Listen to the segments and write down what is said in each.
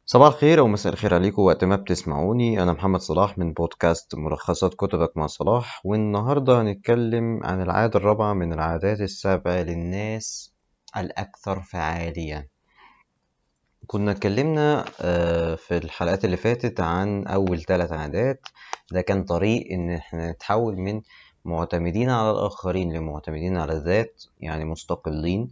صباح الخير أو مساء الخير عليكم وقت ما بتسمعوني أنا محمد صلاح من بودكاست ملخصات كتبك مع صلاح والنهاردة هنتكلم عن العادة الرابعة من العادات السبع للناس الأكثر فعالية كنا اتكلمنا آه، في الحلقات اللي فاتت عن أول ثلاث عادات ده كان طريق إن احنا نتحول من معتمدين على الآخرين لمعتمدين على الذات يعني مستقلين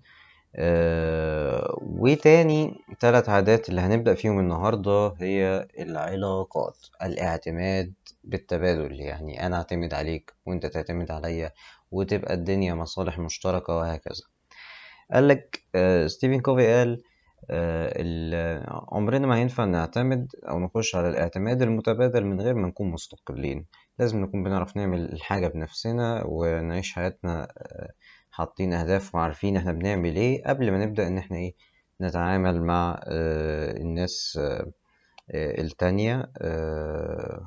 آه، وتاني تلات عادات اللي هنبدأ فيهم النهاردة هي العلاقات الاعتماد بالتبادل يعني أنا أعتمد عليك وأنت تعتمد عليا وتبقى الدنيا مصالح مشتركة وهكذا قالك آه، ستيفن كوفي قال آه، عمرنا ما هينفع نعتمد أو نخش على الاعتماد المتبادل من غير ما نكون مستقلين لازم نكون بنعرف نعمل الحاجة بنفسنا ونعيش حياتنا حاطين أهداف وعارفين إحنا بنعمل إيه قبل ما نبدأ إن إحنا إيه نتعامل مع آه، الناس آه، التانية آه،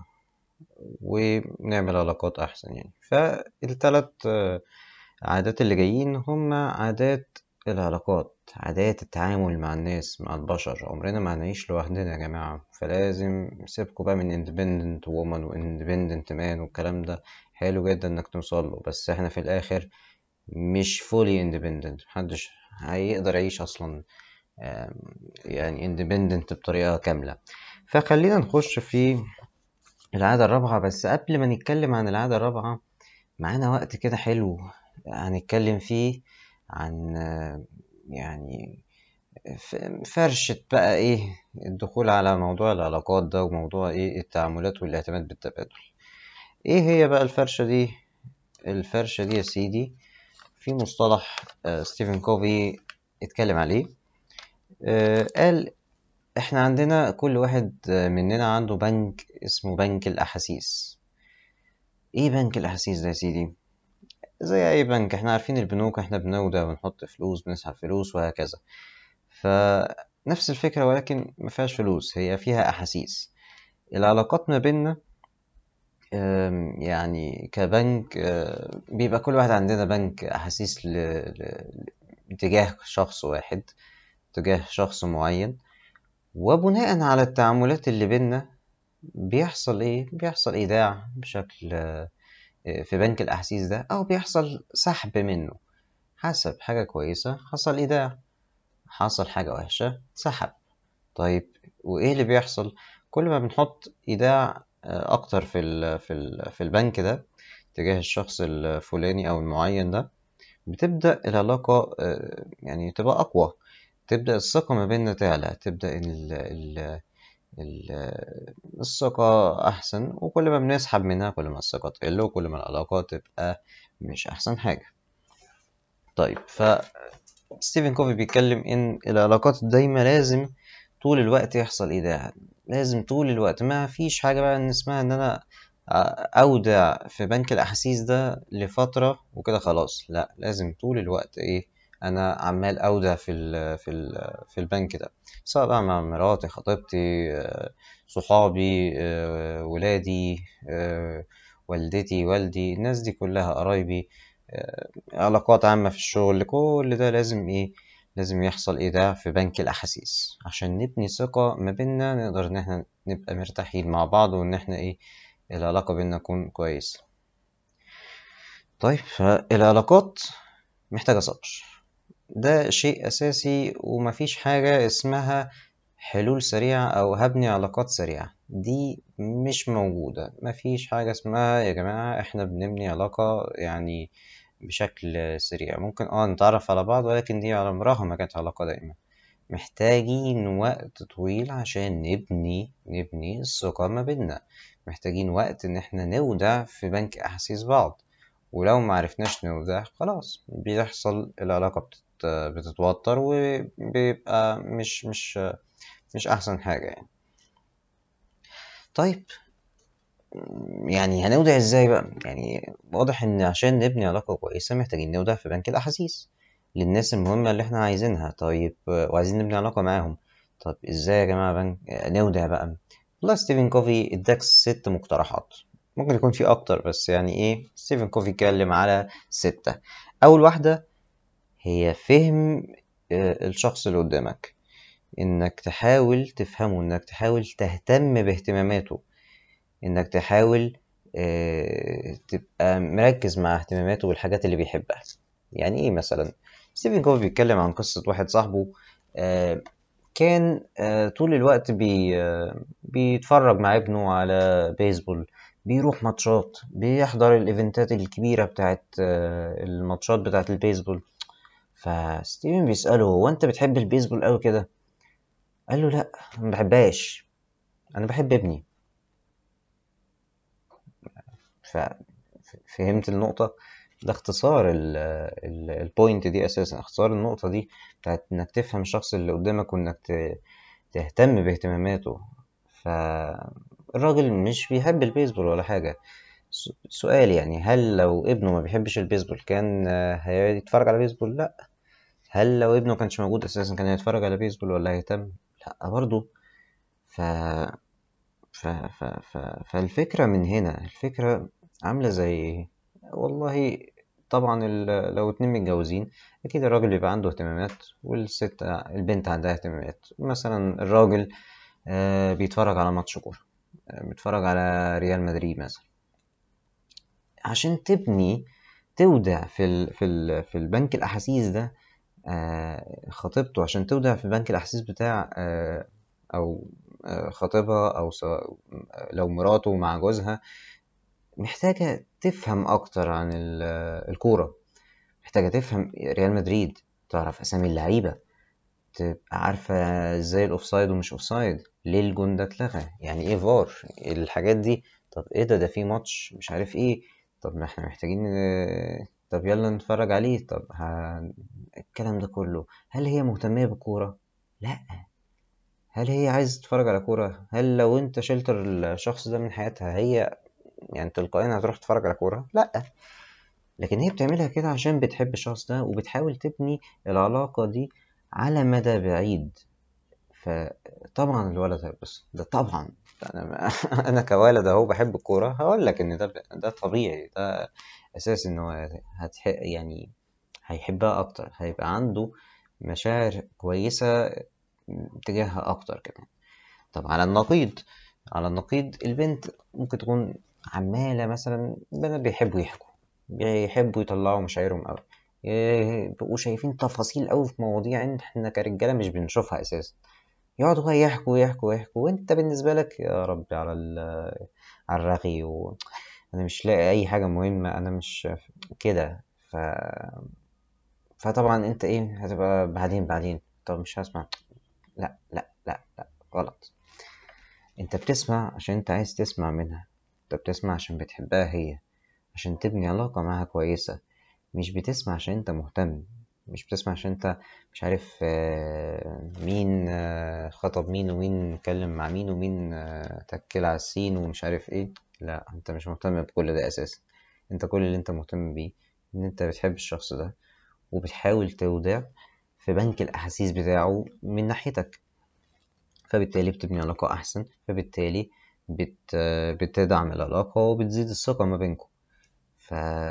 ونعمل علاقات أحسن يعني فالتلات عادات اللي جايين هما عادات العلاقات عادات التعامل مع الناس مع البشر عمرنا ما هنعيش لوحدنا يا جماعة فلازم سيبكوا بقى من independent woman و independent man والكلام ده حلو جدا انك توصل له بس احنا في الاخر مش fully independent محدش هيقدر يعيش اصلا يعني independent بطريقة كاملة فخلينا نخش في العادة الرابعة بس قبل ما نتكلم عن العادة الرابعة معانا وقت كده حلو هنتكلم فيه عن يعني فرشة بقى ايه الدخول على موضوع العلاقات ده وموضوع ايه التعاملات والاعتماد بالتبادل ايه هي بقى الفرشة دي الفرشة دي يا سيدي في مصطلح آه، ستيفن كوفي اتكلم عليه آه، قال احنا عندنا كل واحد مننا عنده بنك اسمه بنك الأحاسيس ايه بنك الأحاسيس ده يا سيدي زي اي بنك احنا عارفين البنوك احنا بنودع ونحط فلوس بنسحب فلوس وهكذا فنفس الفكرة ولكن مفيهاش فلوس هي فيها أحاسيس العلاقات ما بيننا يعني كبنك آه، بيبقى كل واحد عندنا بنك أحاسيس تجاه شخص واحد تجاه شخص معين وبناء على التعاملات اللي بينا بيحصل ايه بيحصل ايداع بشكل آه، في بنك الاحاسيس ده او بيحصل سحب منه حسب حاجه كويسه حصل ايداع حصل حاجه وحشه سحب طيب وايه اللي بيحصل كل ما بنحط ايداع اكتر في ال في ال في البنك ده تجاه الشخص الفلاني او المعين ده بتبدا العلاقه آه، يعني تبقى اقوى تبدا الثقه ما بيننا تعلى تبدا ال ال الثقة أحسن وكل ما بنسحب منها كل ما الثقة تقل وكل ما العلاقة تبقى مش أحسن حاجة طيب ف ستيفن كوفي بيتكلم إن العلاقات الدايمة لازم طول الوقت يحصل إيداع لازم طول الوقت ما فيش حاجة بقى إن اسمها إن أنا أودع في بنك الأحاسيس ده لفترة وكده خلاص لأ لازم طول الوقت إيه أنا عمال أودع في ال في ال في البنك ده سواء بقى مع مراتي خطيبتي صحابي ولادي والدتي والدي الناس دي كلها قرايبي علاقات عامة في الشغل كل ده لازم إيه لازم يحصل إيداع في بنك الأحاسيس عشان نبني ثقة ما بينا نقدر إن احنا نبقى مرتاحين مع بعض وإن احنا إيه العلاقة بينا تكون كويسة طيب فالعلاقات محتاجة صبر ده شيء أساسي ومفيش حاجة اسمها حلول سريعة أو هبني علاقات سريعة دي مش موجودة مفيش حاجة اسمها يا جماعة احنا بنبني علاقة يعني بشكل سريع ممكن اه نتعرف على بعض ولكن دي على عمرها ما كانت علاقة دائمة محتاجين وقت طويل عشان نبني نبني الثقة ما بينا محتاجين وقت ان احنا نودع في بنك احاسيس بعض ولو معرفناش نودع خلاص بيحصل العلاقة بتت... بتتوتر وبيبقى مش مش مش احسن حاجة يعني طيب يعني هنودع ازاي بقى يعني واضح ان عشان نبني علاقة كويسة محتاجين نودع في بنك الاحاسيس للناس المهمة اللي احنا عايزينها طيب وعايزين نبني علاقة معاهم طب ازاي يا جماعة بنك نودع بقى والله ستيفن كوفي اداك ست مقترحات ممكن يكون في اكتر بس يعني ايه ستيفن كوفي اتكلم على ستة اول واحدة هي فهم آه، الشخص اللي قدامك انك تحاول تفهمه انك تحاول تهتم باهتماماته انك تحاول آه، تبقى مركز مع اهتماماته والحاجات اللي بيحبها يعني ايه مثلا ستيفن كوفي بيتكلم عن قصة واحد صاحبه آه، كان آه، طول الوقت بي بيتفرج مع ابنه على بيسبول بيروح ماتشات بيحضر الايفنتات الكبيرة بتاعت الماتشات بتاعت البيسبول فستيفن بيسأله هو انت بتحب البيسبول قوي كده قال له لا ما بحبهاش انا بحب ابني ففهمت النقطة ده اختصار البوينت دي اساسا اختصار النقطة دي بتاعت انك تفهم الشخص اللي قدامك وانك تهتم باهتماماته فالراجل مش بيحب البيسبول ولا حاجة سؤال يعني هل لو ابنه ما بيحبش البيسبول كان هيتفرج على بيسبول لا هل لو ابنه كانش موجود اساسا كان هيتفرج على بيسبول ولا هيهتم لا برضه ف... ف... ف... ف... فالفكرة من هنا الفكرة عاملة زي والله طبعا لو اتنين متجوزين اكيد الراجل بيبقى عنده اهتمامات والست البنت عندها اهتمامات مثلا الراجل آه، بيتفرج على ماتش كورة آه، بيتفرج على ريال مدريد مثلا عشان تبني تودع في ال في ال في البنك الاحاسيس ده آه، خطيبته عشان تودع في بنك الاحاسيس بتاع او خطيبها او لو مراته مع جوزها محتاجة تفهم أكتر عن الكورة محتاجة تفهم ريال مدريد تعرف أسامي اللعيبة تبقى عارفة ازاي الأوفسايد ومش أوفسايد ليه الجون ده اتلغى يعني ايه فار الحاجات دي طب ايه ده ده في ماتش مش عارف ايه طب ما احنا محتاجين طب يلا نتفرج عليه طب ه... الكلام ده كله هل هي مهتمة بالكورة؟ لأ هل هي عايزة تتفرج على كورة؟ هل لو انت شلت الشخص ده من حياتها هي يعني تلقائيا هتروح تتفرج على كورة لأ لكن هي بتعملها كده عشان بتحب الشخص ده وبتحاول تبني العلاقة دي على مدى بعيد فطبعا الولد هيبص ده طبعا انا انا كوالد اهو بحب الكوره هقول لك ان ده ده طبيعي ده اساس ان هو هتح... يعني هيحبها اكتر هيبقى عنده مشاعر كويسه تجاهها اكتر كمان طب على النقيض على النقيض البنت ممكن تكون عمالة مثلا بنات بيحبوا يحكوا بيحبوا يطلعوا مشاعرهم أوي بيبقوا شايفين تفاصيل أوي في مواضيع احنا كرجالة مش بنشوفها أساسا يقعدوا بقى يحكوا يحكوا يحكوا وانت بالنسبة لك يا ربي على على الرغي و... انا مش لاقي اي حاجة مهمة انا مش كده ف فطبعا انت ايه هتبقى بعدين بعدين طب مش هسمع لا لا لا لا غلط انت بتسمع عشان انت عايز تسمع منها انت بتسمع عشان بتحبها هي عشان تبني علاقة معاها كويسة مش بتسمع عشان انت مهتم مش بتسمع عشان انت مش عارف آه، مين آه، خطب مين ومين اتكلم مع مين ومين آه، تكل على السين ومش عارف ايه لا انت مش مهتم بكل ده اساسا انت كل اللي انت مهتم بيه ان انت بتحب الشخص ده وبتحاول تودع في بنك الاحاسيس بتاعه من ناحيتك فبالتالي بتبني علاقة احسن فبالتالي بت بتدعم العلاقة وبتزيد الثقة ما بينكم ف...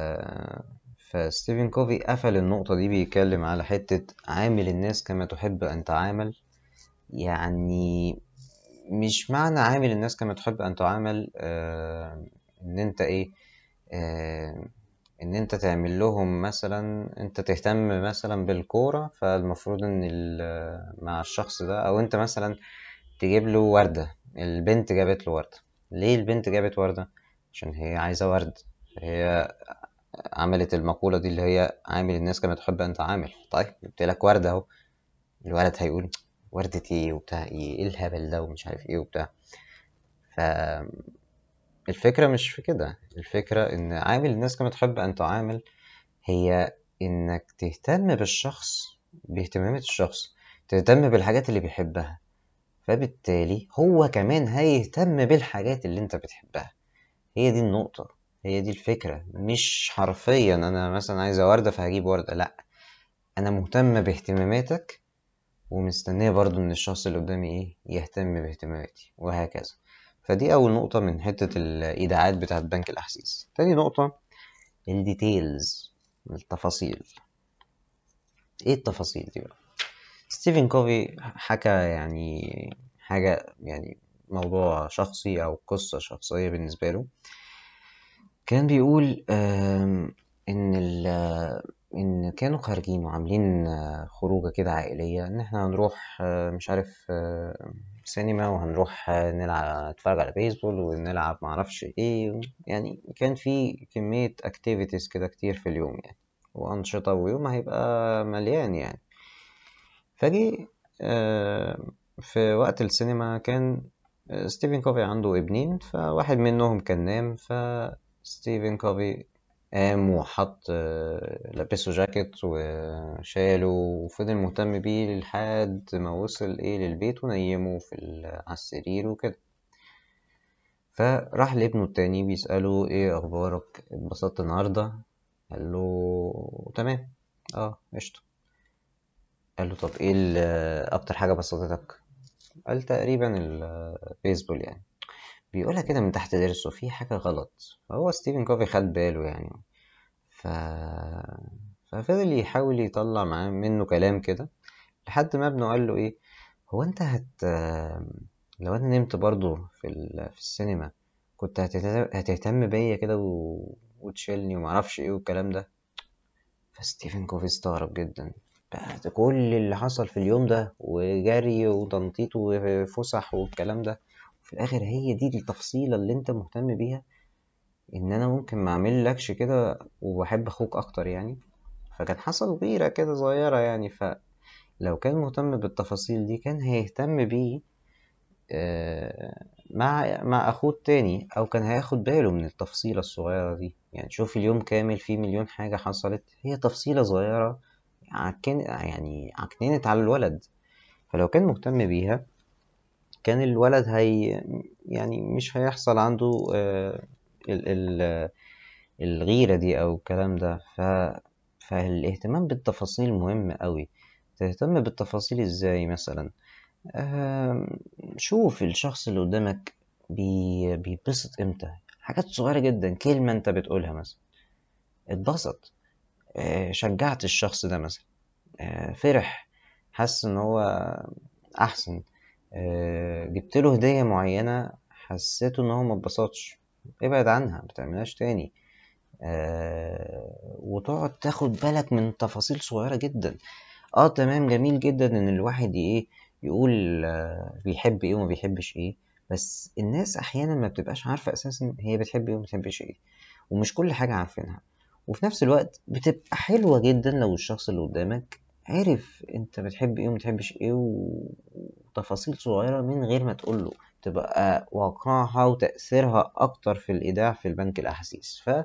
فستيفن كوفي قفل النقطة دي بيتكلم على حتة عامل الناس كما تحب أن تعامل يعني مش معنى عامل الناس كما تحب أن تعامل آه إن أنت إيه آه إن أنت تعمل لهم مثلا أنت تهتم مثلا بالكورة فالمفروض إن مع الشخص ده أو أنت مثلا تجيب له وردة البنت جابت له وردة ليه البنت جابت وردة عشان هي عايزة ورد هي عملت المقولة دي اللي هي عامل الناس كما تحب أن تعامل طيب جبت لك وردة أهو الولد هيقول وردة ايه وبتاع ايه ايه الهبل ده ومش عارف ايه وبتاع ف الفكرة مش في كده الفكرة ان عامل الناس كما تحب ان تعامل هي انك تهتم بالشخص باهتمامات الشخص تهتم بالحاجات اللي بيحبها فبالتالي هو كمان هيهتم بالحاجات اللي انت بتحبها هي دي النقطة هي دي الفكرة مش حرفيا انا مثلا عايزة وردة فهجيب وردة لا انا مهتم باهتماماتك ومستنية برضو ان الشخص اللي قدامي ايه يهتم باهتماماتي وهكذا فدي اول نقطة من حتة الايداعات بتاعت بنك الاحاسيس تاني نقطة الديتيلز التفاصيل ايه التفاصيل دي بقى ستيفن كوفي حكى يعني حاجة يعني موضوع شخصي أو قصة شخصية بالنسبة له كان بيقول إن إن كانوا خارجين وعاملين خروجة كده عائلية إن إحنا هنروح مش عارف سينما وهنروح نلعب نتفرج على بيسبول ونلعب معرفش إيه يعني كان في كمية activities كده كتير في اليوم يعني وأنشطة ويوم هيبقى مليان يعني فجي في وقت السينما كان ستيفن كوفي عنده ابنين فواحد منهم كان نام فستيفن كوفي قام وحط لبسه جاكيت وشاله وفضل مهتم بيه لحد ما وصل ايه للبيت ونيمه في على السرير وكده فراح لابنه التاني بيسأله ايه اخبارك اتبسطت النهاردة قال له تمام اه قشطة قال له طب ايه اكتر حاجة بسطتك قال تقريبا البيسبول يعني بيقولها كده من تحت ضرسه في حاجة غلط فهو ستيفن كوفي خد باله يعني ف... ففضل يحاول يطلع معاه منه كلام كده لحد ما ابنه قال له ايه هو انت هت لو انا نمت برضو في, ال... في السينما كنت هتهتم بيا كده و... وتشيلني ومعرفش ايه والكلام ده فستيفن كوفي استغرب جدا بعد كل اللي حصل في اليوم ده وجري وتنطيط وفسح والكلام ده في الاخر هي دي التفصيلة اللي انت مهتم بيها ان انا ممكن ما اعملكش كده وبحب اخوك اكتر يعني فكان حصل غيرة كده صغيرة يعني فلو كان مهتم بالتفاصيل دي كان هيهتم بيه مع مع اخوه التاني او كان هياخد باله من التفصيلة الصغيرة دي يعني شوف اليوم كامل فيه مليون حاجة حصلت هي تفصيلة صغيرة عكن يعني عكننت على الولد فلو كان مهتم بيها كان الولد هي يعني مش هيحصل عنده ال ال الغيرة دي أو الكلام ده ف فالاهتمام بالتفاصيل مهم أوي تهتم بالتفاصيل ازاي مثلا شوف الشخص اللي قدامك بي... بيتبسط امتى حاجات صغيرة جدا كلمة انت بتقولها مثلا اتبسط شجعت الشخص ده مثلا فرح حس ان هو احسن جبت له هدية معينة حسيته ان هو متبسطش ابعد عنها متعملهاش تاني وتقعد تاخد بالك من تفاصيل صغيرة جدا اه تمام جميل جدا ان الواحد ايه يقول بيحب ايه وما بيحبش ايه بس الناس احيانا ما بتبقاش عارفة اساسا هي بتحب ايه وما بتحبش ايه ومش كل حاجة عارفينها وفي نفس الوقت بتبقى حلوة جدا لو الشخص اللي قدامك عارف انت بتحب ايه ومتحبش ايه وتفاصيل صغيرة من غير ما تقوله تبقى واقعها وتأثيرها أكتر في الإيداع في البنك الأحاسيس ف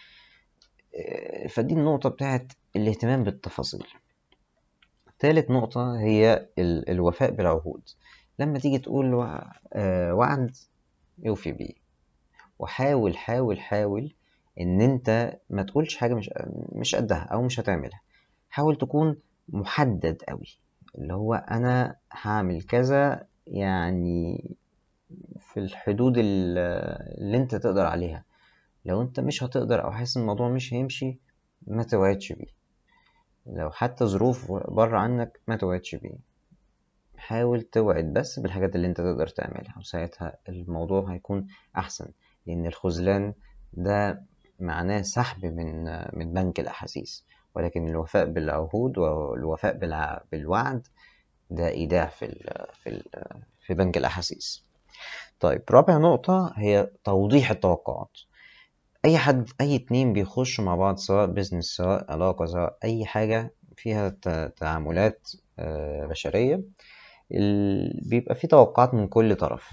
فدي النقطة بتاعت الاهتمام بالتفاصيل ثالث نقطة هي الوفاء بالعهود لما تيجي تقول وعد يوفي بيه وحاول حاول حاول ان انت ما تقولش حاجة مش مش قدها او مش هتعملها حاول تكون محدد قوي اللي هو انا هعمل كذا يعني في الحدود اللي انت تقدر عليها لو انت مش هتقدر او حاسس ان الموضوع مش هيمشي ما توعدش بيه لو حتى ظروف بره عنك ما توعدش بيه حاول توعد بس بالحاجات اللي انت تقدر تعملها وساعتها الموضوع هيكون احسن لان الخذلان ده معناه سحب من من بنك الاحاسيس ولكن الوفاء بالعهود والوفاء بالوعد ده ايداع في ال في ال في بنك الاحاسيس طيب رابع نقطة هي توضيح التوقعات أي حد أي اتنين بيخشوا مع بعض سواء بيزنس سواء علاقة سواء أي حاجة فيها تعاملات بشرية بيبقى في توقعات من كل طرف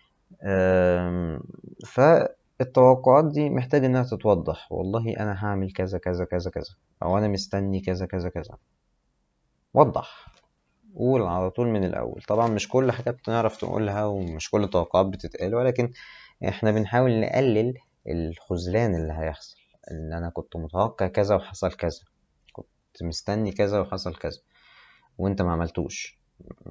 فالتوقعات دي محتاج إنها تتوضح والله أنا هعمل كذا كذا كذا كذا أو أنا مستني كذا كذا كذا وضح قول على طول من الأول طبعا مش كل حاجة بنعرف تقولها ومش كل التوقعات بتتقال ولكن احنا بنحاول نقلل الخذلان اللي هيحصل ان انا كنت متوقع كذا وحصل كذا كنت مستني كذا وحصل كذا وانت ما عملتوش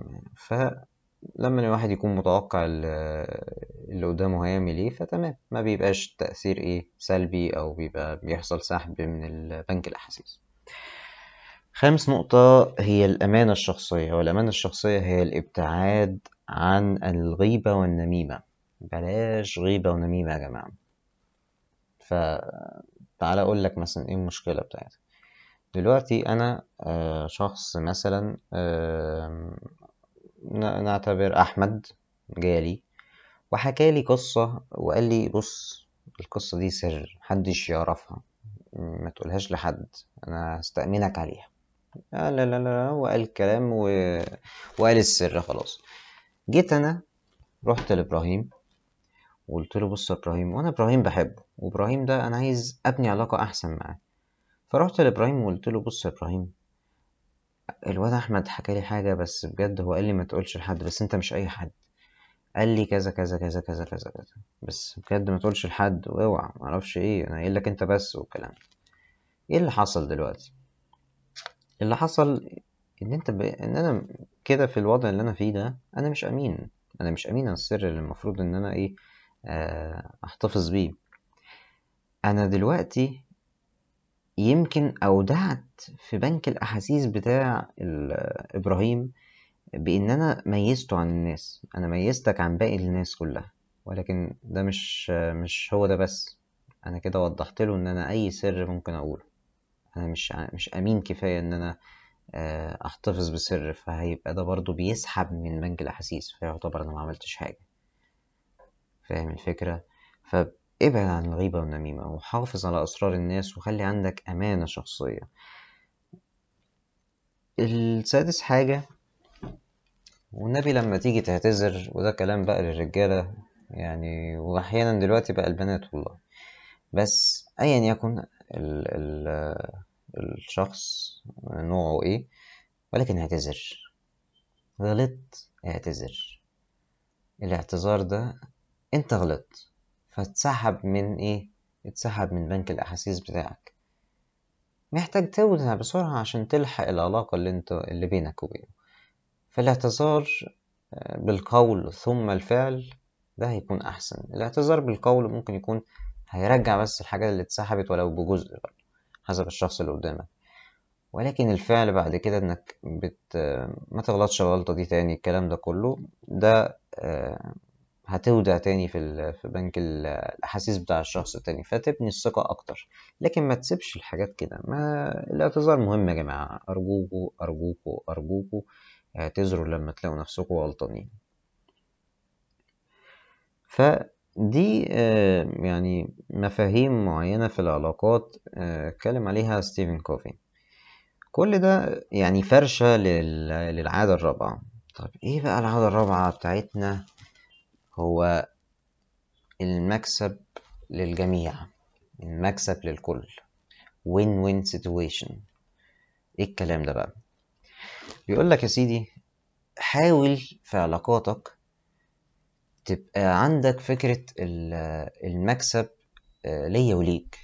فلما الواحد يكون متوقع اللي قدامه هيعمل ايه فتمام ما بيبقاش تأثير ايه سلبي او بيبقى بيحصل سحب من البنك الاحاسيس خامس نقطة هي الأمانة الشخصية والأمانة الشخصية هي الابتعاد عن الغيبة والنميمة بلاش غيبة ونميمة يا جماعة فتعال أقول لك مثلا إيه المشكلة بتاعتك دلوقتي أنا آه، شخص مثلا نعتبر أحمد جالي وحكالي قصة وقال لي بص القصة دي سر محدش يعرفها ما تقولهاش لحد أنا هستأمنك عليها لا لا لا لا وقال الكلام و... وقال السر خلاص جيت أنا رحت لإبراهيم وقلت له بص يا إبراهيم وأنا إبراهيم بحبه وإبراهيم ده أنا عايز أبني علاقة أحسن معاه فرحت لإبراهيم وقلت له بص يا إبراهيم الواد أحمد حكالي حاجة بس بجد هو قال لي ما تقولش لحد بس أنت مش أي حد قال لي كذا كذا كذا كذا كذا كذا بس بجد ما تقولش لحد واوعى معرفش ايه انا قايل لك انت بس والكلام ايه اللي حصل دلوقتي اللي حصل ان انت ب... ان انا كده في الوضع اللي انا فيه ده انا مش امين انا مش امين على السر اللي المفروض ان انا ايه آه، احتفظ بيه انا دلوقتي يمكن اودعت في بنك الاحاسيس بتاع ابراهيم بان انا ميزته عن الناس انا ميزتك عن باقي الناس كلها ولكن ده مش مش هو ده بس انا كده وضحت له ان انا اي سر ممكن اقوله انا مش مش امين كفايه ان انا آه، احتفظ بسر فهيبقى ده برضو بيسحب من بنك الاحاسيس فيعتبر انا ما عملتش حاجه فاهم الفكره فابعد عن الغيبه والنميمه وحافظ على اسرار الناس وخلي عندك امانه شخصيه السادس حاجه والنبي لما تيجي تعتذر وده كلام بقى للرجاله يعني واحيانا دلوقتي بقى البنات والله بس ايا يكن ال ال الشخص نوعه ايه ولكن اعتذر غلط اعتذر الاعتذار ده انت غلط فاتسحب من ايه اتسحب من بنك الاحاسيس بتاعك محتاج تودع بسرعة عشان تلحق العلاقة اللي انت اللي بينك وبينه فالاعتذار آه، بالقول ثم الفعل ده هيكون أحسن الاعتذار بالقول ممكن يكون هيرجع بس الحاجة اللي اتسحبت ولو بجزء برضه حسب الشخص اللي قدامك ولكن الفعل بعد كده انك بت ما تغلطش الغلطة دي تاني الكلام ده كله ده آه، هتودع تاني في في بنك الاحاسيس بتاع الشخص التاني فتبني الثقة اكتر لكن ما تسيبش الحاجات كده ما الاعتذار مهم يا جماعة ارجوكوا ارجوكوا ارجوكوا اعتذروا لما تلاقوا نفسكم غلطانين فدي آه، يعني مفاهيم معينة في العلاقات آه، اتكلم عليها ستيفن كوفي كل ده يعني فرشة للعادة الرابعة طب ايه بقى العادة الرابعة بتاعتنا هو المكسب للجميع المكسب للكل win win situation ايه الكلام ده بقى بيقول لك يا سيدي حاول في علاقاتك تبقى عندك فكرة المكسب آه، ليا وليك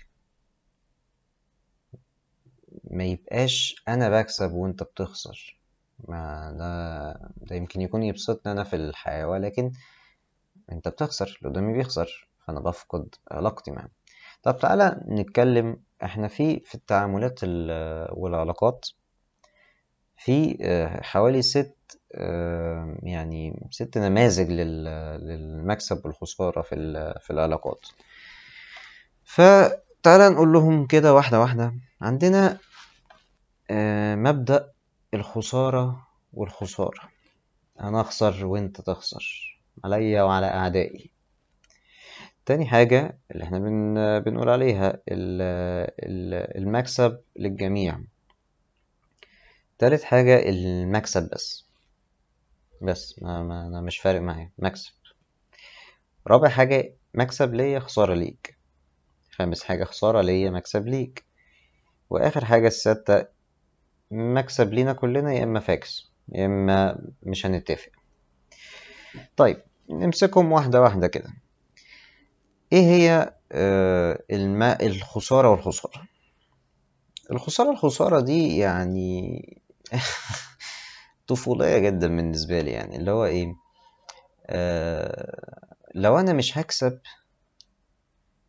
ما يبقاش انا بكسب وانت بتخسر ما ده ده يمكن يكون يبسطني انا في الحياة ولكن انت بتخسر اللي قدامي بيخسر فانا بفقد علاقتي معاه طب تعالى نتكلم احنا في في التعاملات والعلاقات في آه، حوالي ست آه، يعني ست نماذج للمكسب والخسارة في في العلاقات فتعالى نقول لهم كده واحدة واحدة عندنا آه، مبدأ الخسارة والخسارة أنا أخسر وأنت تخسر عليا وعلى أعدائي تاني حاجة اللي احنا بن بنقول عليها المكسب للجميع تالت حاجة المكسب بس بس ما, ما أنا مش فارق معايا مكسب رابع حاجة مكسب ليا خسارة ليك خامس حاجة خسارة ليا مكسب ليك وآخر حاجة الستة مكسب لينا كلنا يا إما فاكس يا إما مش هنتفق طيب نمسكهم واحدة واحدة كده إيه هي آه الماء الخسارة والخسارة الخسارة الخسارة دي يعني طفولية جدا بالنسبة لي يعني اللي هو ايه آه لو انا مش هكسب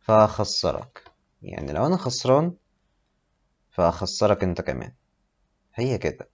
فهخسرك يعني لو انا خسران فهخسرك انت كمان هي كده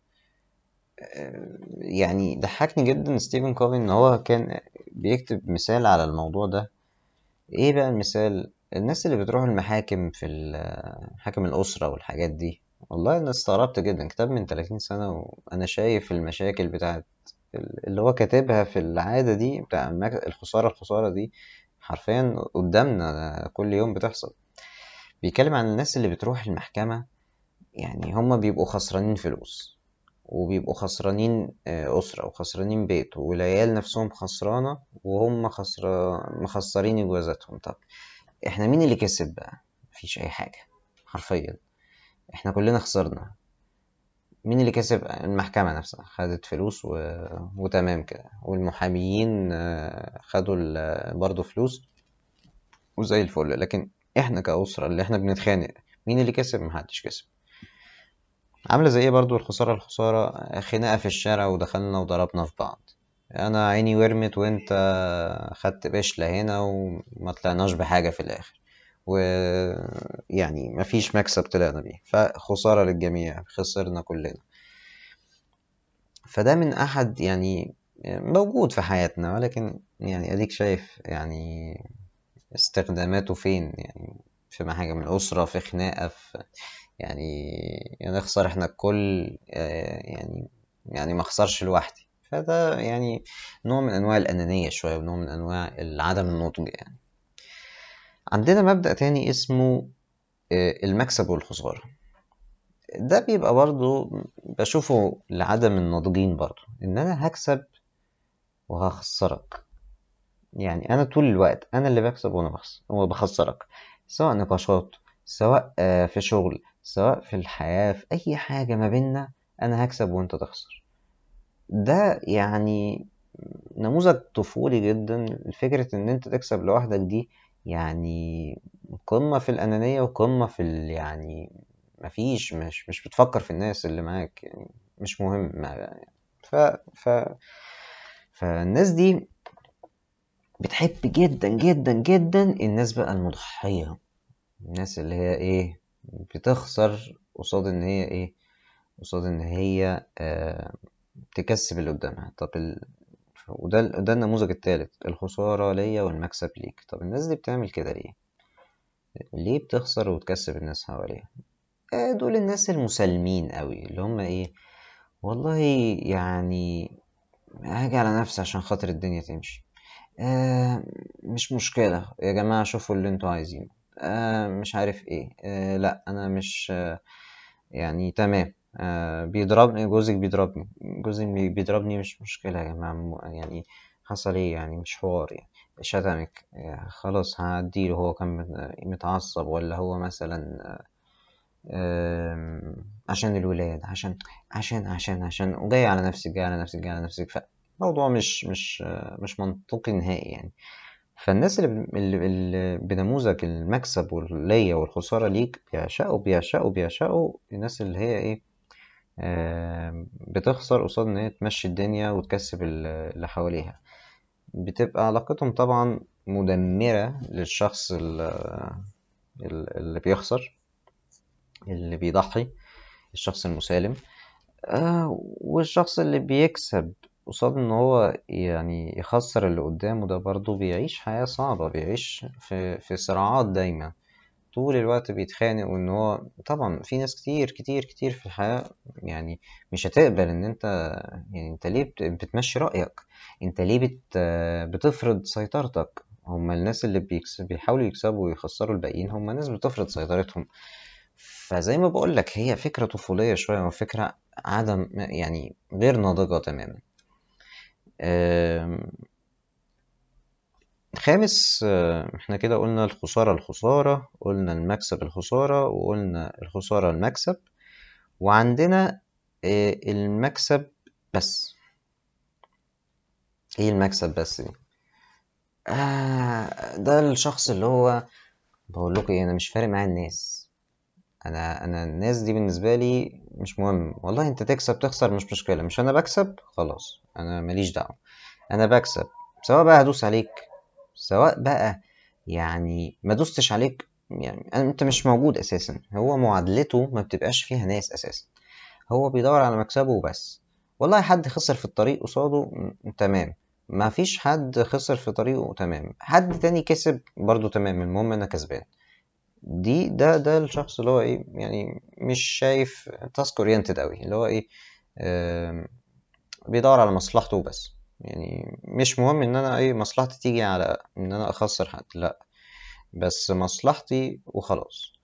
يعني ضحكني جدا ستيفن كوفي ان هو كان بيكتب مثال على الموضوع ده ايه بقى المثال الناس اللي بتروح المحاكم في محاكم الأسرة والحاجات دي والله انا استغربت جدا كتاب من 30 سنة وانا شايف المشاكل بتاعت اللي هو كاتبها في العادة دي بتاع الخسارة الخسارة دي حرفيا قدامنا كل يوم بتحصل بيتكلم عن الناس اللي بتروح المحكمة يعني هما بيبقوا خسرانين فلوس وبيبقوا خسرانين آه، أسرة وخسرانين بيت والعيال نفسهم خسرانة وهم خسر... مخسرين جوازاتهم طب احنا مين اللي كسب بقى مفيش أي حاجة حرفيا احنا كلنا خسرنا مين اللي كسب المحكمة نفسها خدت فلوس و... وتمام كده والمحاميين آه، خدوا برضو فلوس وزي الفل لكن احنا كأسرة اللي احنا بنتخانق مين اللي كسب محدش كسب عاملة زي ايه برضو الخسارة الخسارة خناقة في الشارع ودخلنا وضربنا في بعض انا عيني ورمت وانت خدت بشلة هنا وما طلعناش بحاجة في الاخر ويعني مفيش مكسب طلعنا بيه فخسارة للجميع خسرنا كلنا فده من احد يعني موجود في حياتنا ولكن يعني اديك شايف يعني استخداماته فين يعني في حاجة من الأسرة في خناقة في يعني نخسر احنا الكل آه، يعني يعني ما اخسرش لوحدي فده يعني نوع من انواع الانانيه شويه ونوع من انواع عدم النضج يعني عندنا مبدا تاني اسمه آه، المكسب والخساره ده بيبقى برضو بشوفه لعدم الناضجين برضو ان انا هكسب وهخسرك يعني انا طول الوقت انا اللي بكسب وانا بخسر وبخسرك سواء نقاشات سواء آه، في شغل سواء في الحياة في أي حاجة ما بيننا أنا هكسب وأنت تخسر ده يعني نموذج طفولي جدا فكرة إن أنت تكسب لوحدك دي يعني قمة في الأنانية وقمة في ال يعني مفيش مش مش بتفكر في الناس اللي معاك يعني مش مهم ما ف ف فالناس دي بتحب جدا جدا جدا الناس بقى المضحية الناس اللي هي ايه بتخسر قصاد ان هي ايه قصاد ان هي آه تكسب اللي قدامها طب ال... وده ده النموذج الثالث الخسارة ليا والمكسب ليك طب الناس دي بتعمل كده ليه ليه بتخسر وتكسب الناس حواليها آه دول الناس المسالمين قوي اللي هم ايه والله يعني هاجي على نفسي عشان خاطر الدنيا تمشي آه مش مشكلة يا جماعة شوفوا اللي انتوا عايزينه آه مش عارف ايه آه لا انا مش آه يعني تمام آه بيضربني جوزك بيضربني جوزي بيضربني مش مشكلة يا جماعة يعني حصل ايه يعني مش حوار يعني شتمك آه خلاص هعديله هو كان متعصب ولا هو مثلا آه عشان الولاد عشان عشان عشان عشان وجاي على نفسك جاي على نفسك جاي على نفسك فالموضوع مش مش مش منطقي نهائي يعني فالناس اللي, اللي بنموذج المكسب واللية والخسارة ليك بيعشقوا بيعشقوا بيعشقوا الناس اللي هي ايه بتخسر قصاد ان هي تمشي الدنيا وتكسب اللي حواليها بتبقى علاقتهم طبعا مدمرة للشخص اللي بيخسر اللي بيضحي الشخص المسالم آه، والشخص اللي بيكسب قصاد ان هو يعني يخسر اللي قدامه ده برضه بيعيش حياة صعبة بيعيش في, في صراعات دايما طول الوقت بيتخانق وان هو طبعا في ناس كتير كتير كتير في الحياة يعني مش هتقبل ان انت يعني انت ليه بتمشي رأيك انت ليه بت بتفرض سيطرتك هما الناس اللي بيكسب بيحاولوا يكسبوا ويخسروا الباقيين هما ناس بتفرض سيطرتهم فزي ما بقولك هي فكرة طفولية شوية وفكرة عدم يعني غير ناضجة تماما خامس احنا كده قلنا الخسارة الخسارة قلنا المكسب الخسارة وقلنا الخسارة المكسب وعندنا آه، المكسب بس ايه المكسب بس دي آه ده الشخص اللي هو بقول لكم ايه انا مش فارق معايا الناس انا انا الناس دي بالنسبه لي مش مهم والله انت تكسب تخسر مش مشكله مش انا بكسب خلاص انا ماليش دعوه انا بكسب سواء بقى هدوس عليك سواء بقى يعني ما دوستش عليك يعني انت مش موجود اساسا هو معادلته ما بتبقاش فيها ناس اساسا هو بيدور على مكسبه وبس والله حد خسر في الطريق قصاده م- تمام ما فيش حد خسر في طريقه تمام حد تاني كسب برضو تمام المهم انا كسبان دي ده ده الشخص اللي هو ايه يعني مش شايف تاسك اورينتد قوي اللي هو ايه آم، بيدور على مصلحته وبس يعني مش مهم ان انا ايه مصلحتي تيجي على ان انا اخسر حد لا بس مصلحتي وخلاص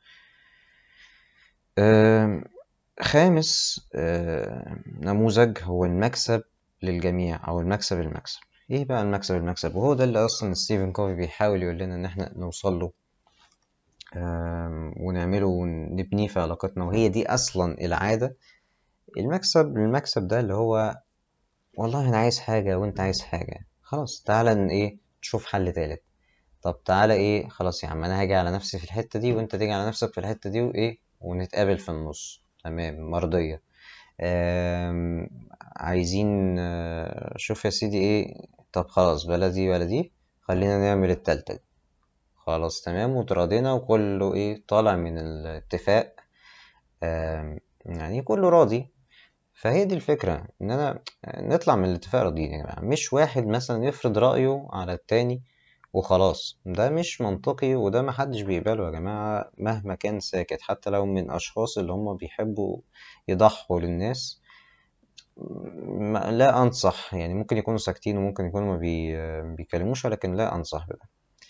آم، خامس آم، نموذج هو المكسب للجميع او المكسب المكسب ايه بقى المكسب المكسب وهو ده اللي اصلا ستيفن كوفي بيحاول يقول لنا ان احنا نوصل له آم، ونعمله ونبنيه في علاقتنا وهي دي اصلا العادة المكسب المكسب ده اللي هو والله انا عايز حاجة وانت عايز حاجة خلاص تعالى ن- ايه نشوف حل تالت طب تعالى ايه خلاص يا عم انا هاجي على نفسي في الحتة دي وانت تيجي على نفسك في الحتة دي وايه ونتقابل في النص تمام مرضية آم، عايزين آه، شوف يا سيدي ايه طب خلاص بلا دي ولا دي خلينا نعمل التالتة دي خلاص تمام وتراضينا وكله ايه طالع من الاتفاق آم، يعني كله راضي فهي دي الفكرة ان انا نطلع من الاتفاق راضيين يا جماعة مش واحد مثلا يفرض رأيه على التاني وخلاص ده مش منطقي وده محدش بيقبله يا جماعة مهما كان ساكت حتى لو من اشخاص اللي هم بيحبوا يضحوا للناس ما- لا انصح يعني ممكن يكونوا ساكتين وممكن يكونوا ما بي... بيكلموش ولكن لا انصح بده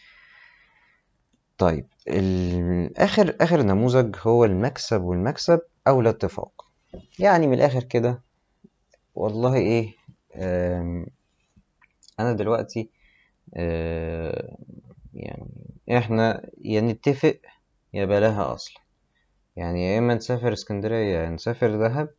طيب ال- اخر اخر نموذج هو المكسب والمكسب او الاتفاق يعني من الاخر كده والله ايه آم، انا دلوقتي آه، يعني احنا يا نتفق يا بلاها اصلا يعني يا اما نسافر اسكندرية يا نسافر دهب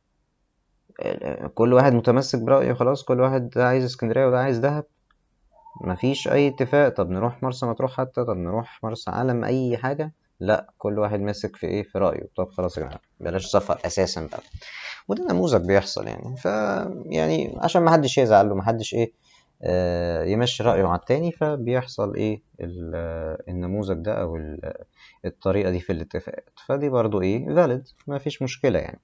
آه، كل واحد متمسك برأيه خلاص كل واحد ده عايز اسكندرية وده عايز دهب مفيش اي اتفاق طب نروح مرسى مطروح حتى طب نروح مرسى علم اي حاجة لا كل واحد ماسك في ايه في رأيه طب خلاص يا جماعة بلاش سفر اساسا بقى وده نموذج بيحصل يعني ف يعني عشان ما حدش يزعل وما حدش ايه آه، يمشي رأيه على التاني فبيحصل ايه ال- آه، النموذج ده او ال- الطريقة دي في الاتفاقات فدي برضو ايه valid ما فيش مشكلة يعني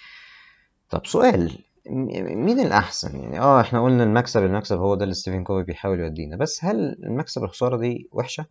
طب سؤال م- مين الأحسن يعني اه احنا قلنا المكسب المكسب هو ده اللي ستيفن كوفي بيحاول يودينا بس هل المكسب الخسارة دي وحشة؟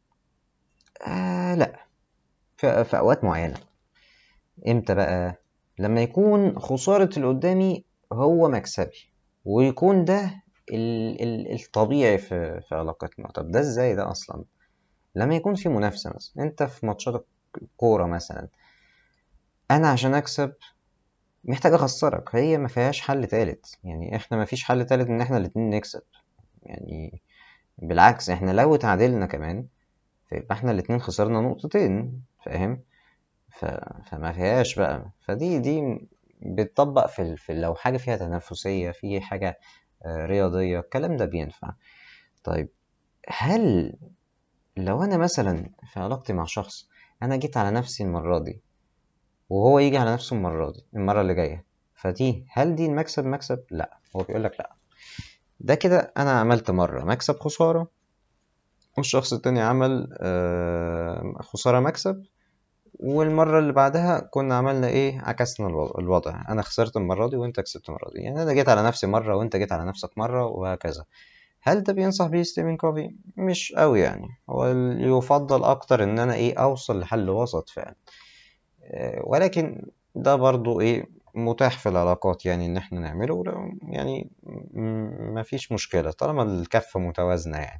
آه لا في, في أوقات معينة امتى بقى؟ لما يكون خسارة اللي قدامي هو مكسبي ويكون ده ال ال الطبيعي في, في علاقتنا طب ده ازاي ده أصلا؟ لما يكون في منافسة مثلا انت في ماتشات كورة مثلا انا عشان اكسب محتاج اخسرك هي ما فيهاش حل تالت يعني احنا ما فيش حل تالت ان احنا الاتنين نكسب يعني بالعكس احنا لو اتعادلنا كمان فيبقى احنا الاتنين خسرنا نقطتين فاهم ف... فما فيهاش بقى فدي دي بتطبق في, ال... في لو حاجة فيها تنافسية في حاجة آه، رياضية الكلام ده بينفع طيب هل لو انا مثلا في علاقتي مع شخص انا جيت على نفسي المرة دي وهو يجي على نفسه المرة دي المرة اللي جاية فدي هل دي المكسب مكسب؟ لا هو بيقول لك لا ده كده أنا عملت مرة مكسب خسارة والشخص التاني عمل آه، خسارة مكسب والمرة اللي بعدها كنا عملنا ايه عكسنا الوضع, الوضع أنا خسرت المرة دي وأنت كسبت المرة دي يعني أنا جيت على نفسي مرة وأنت جيت على نفسك مرة وهكذا هل ده بينصح بيه ستيفن كوفي؟ مش قوي يعني هو يفضل أكتر إن أنا ايه أوصل لحل وسط فعلا آه، ولكن ده برضو ايه متاح في العلاقات يعني ان احنا نعمله ولو- يعني م- مفيش مشكلة طالما الكفة متوازنة يعني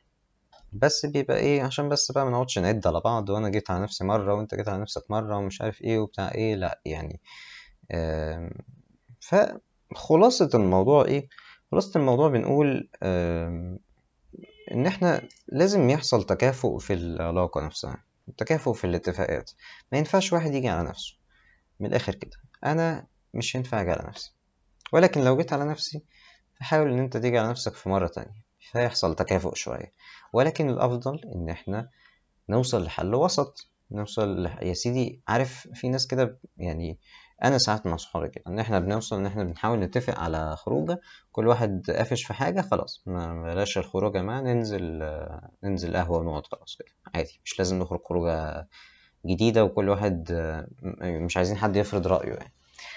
بس بيبقى ايه عشان بس بقى ما نقعدش نعد على بعض وانا جيت على نفسي مرة وانت جيت على نفسك مرة ومش عارف ايه وبتاع ايه لا يعني آم، فخلاصة الموضوع ايه خلاصة الموضوع بنقول آم، ان احنا لازم يحصل تكافؤ في العلاقة نفسها تكافؤ في الاتفاقات ما ينفعش واحد يجي على نفسه من الاخر كده انا مش هينفع اجي على نفسي ولكن لو جيت على نفسي فحاول ان انت تيجي على نفسك في مرة تانية فيحصل تكافؤ شوية ولكن الافضل ان احنا نوصل لحل وسط نوصل لح... يا سيدي عارف في ناس كده يعني انا ساعات مع صحابي كده ان احنا بنوصل ان احنا بنحاول نتفق على خروجه كل واحد قافش في حاجه خلاص ما بلاش الخروجه يا جماعه ننزل آه، ننزل قهوه ونقعد خلاص كده عادي مش لازم نخرج خروجه جديده وكل واحد آه، م- مش عايزين حد يفرض رايه يعني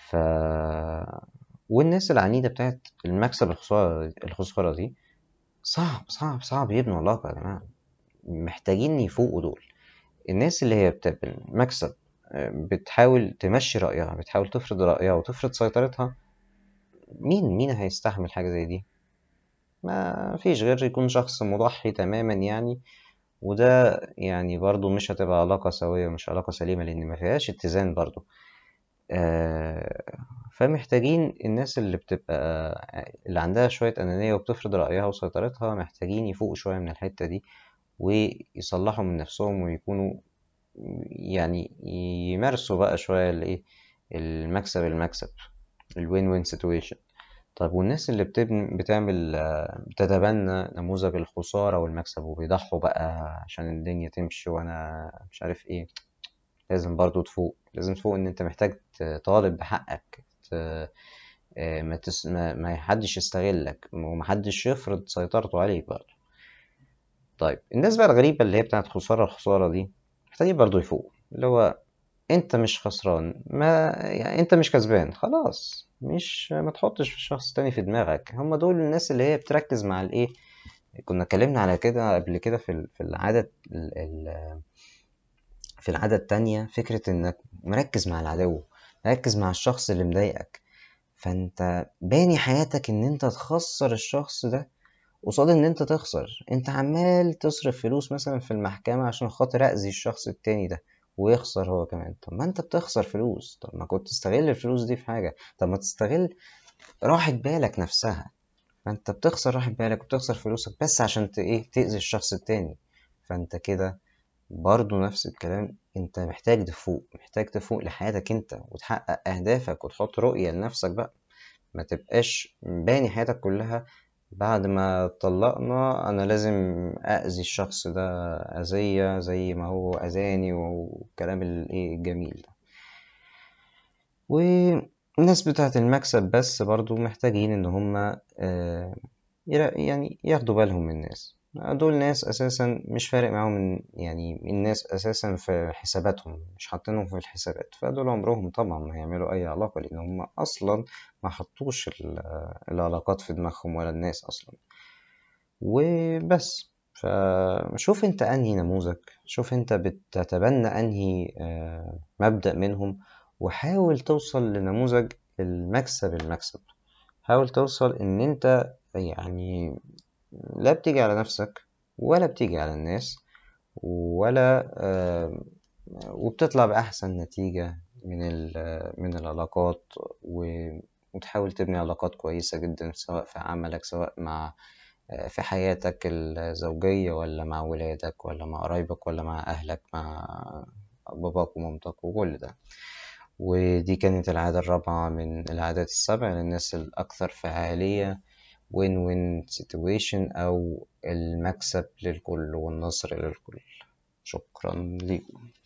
ف والناس العنيدة بتاعت المكسب الخسارة الخسارة دي صعب صعب صعب يبنوا علاقة يا جماعة محتاجين يفوقوا دول الناس اللي هي بتعمل مكسب بتحاول تمشي رأيها بتحاول تفرض رأيها وتفرض سيطرتها مين مين هيستحمل حاجة زي دي ما فيش غير يكون شخص مضحي تماما يعني وده يعني برضو مش هتبقى علاقة سوية مش علاقة سليمة لأن ما فيهاش اتزان برضو آه فمحتاجين الناس اللي بتبقى اللي عندها شوية أنانية وبتفرض رأيها وسيطرتها محتاجين يفوقوا شوية من الحتة دي ويصلحوا من نفسهم ويكونوا يعني يمارسوا بقى شوية الايه المكسب المكسب الوين وين سيتويشن طيب والناس اللي بتبن بتعمل بتتبنى نموذج الخسارة والمكسب وبيضحوا بقى عشان الدنيا تمشي وانا مش عارف ايه لازم برضو تفوق لازم تفوق ان انت محتاج تطالب بحقك ما, تس... ما... ما حدش يستغلك ومحدش يفرض سيطرته عليك برضو طيب الناس بقى الغريبة اللي هي بتاعت خسارة الخسارة دي محتاجين برضو يفوق اللي هو انت مش خسران ما يعني انت مش كسبان خلاص مش ما تحطش في شخص تاني في دماغك هم دول الناس اللي هي بتركز مع الايه كنا اتكلمنا على كده قبل كده في في العادة في العادة التانية فكرة انك مركز مع العدو مركز مع الشخص اللي مضايقك فانت باني حياتك ان انت تخسر الشخص ده قصاد ان انت تخسر انت عمال تصرف فلوس مثلا في المحكمة عشان خاطر اذي الشخص التاني ده ويخسر هو كمان طب ما انت بتخسر فلوس طب ما كنت تستغل الفلوس دي في حاجة طب ما تستغل راحة بالك نفسها فانت بتخسر راحة بالك وبتخسر فلوسك بس عشان ت... ايه تأذي الشخص التاني فانت كده برضو نفس الكلام انت محتاج تفوق محتاج تفوق لحياتك انت وتحقق اهدافك وتحط رؤية لنفسك بقى ما تبقاش باني حياتك كلها بعد ما اتطلقنا انا لازم اذي الشخص ده اذية زي ما هو اذاني والكلام الايه الجميل ده والناس بتاعت المكسب بس برضو محتاجين ان هما يعني ياخدوا بالهم من الناس دول ناس اساسا مش فارق معاهم يعني الناس اساسا في حساباتهم مش حاطينهم في الحسابات فدول عمرهم طبعا ما هيعملوا اي علاقة لان هم اصلا ما حطوش العلاقات في دماغهم ولا الناس اصلا وبس فشوف انت انهي نموذج شوف انت بتتبنى انهي مبدأ منهم وحاول توصل لنموذج المكسب المكسب حاول توصل ان انت يعني لا بتيجي على نفسك ولا بتيجي على الناس ولا وبتطلع بأحسن نتيجة من من العلاقات وتحاول تبني علاقات كويسة جدا سواء في عملك سواء مع في حياتك الزوجية ولا مع ولادك ولا مع قرايبك ولا مع أهلك مع باباك ومامتك وكل ده ودي كانت العادة الرابعة من العادات السبع للناس الأكثر فعالية win win situation أو المكسب للكل والنصر للكل شكرا لكم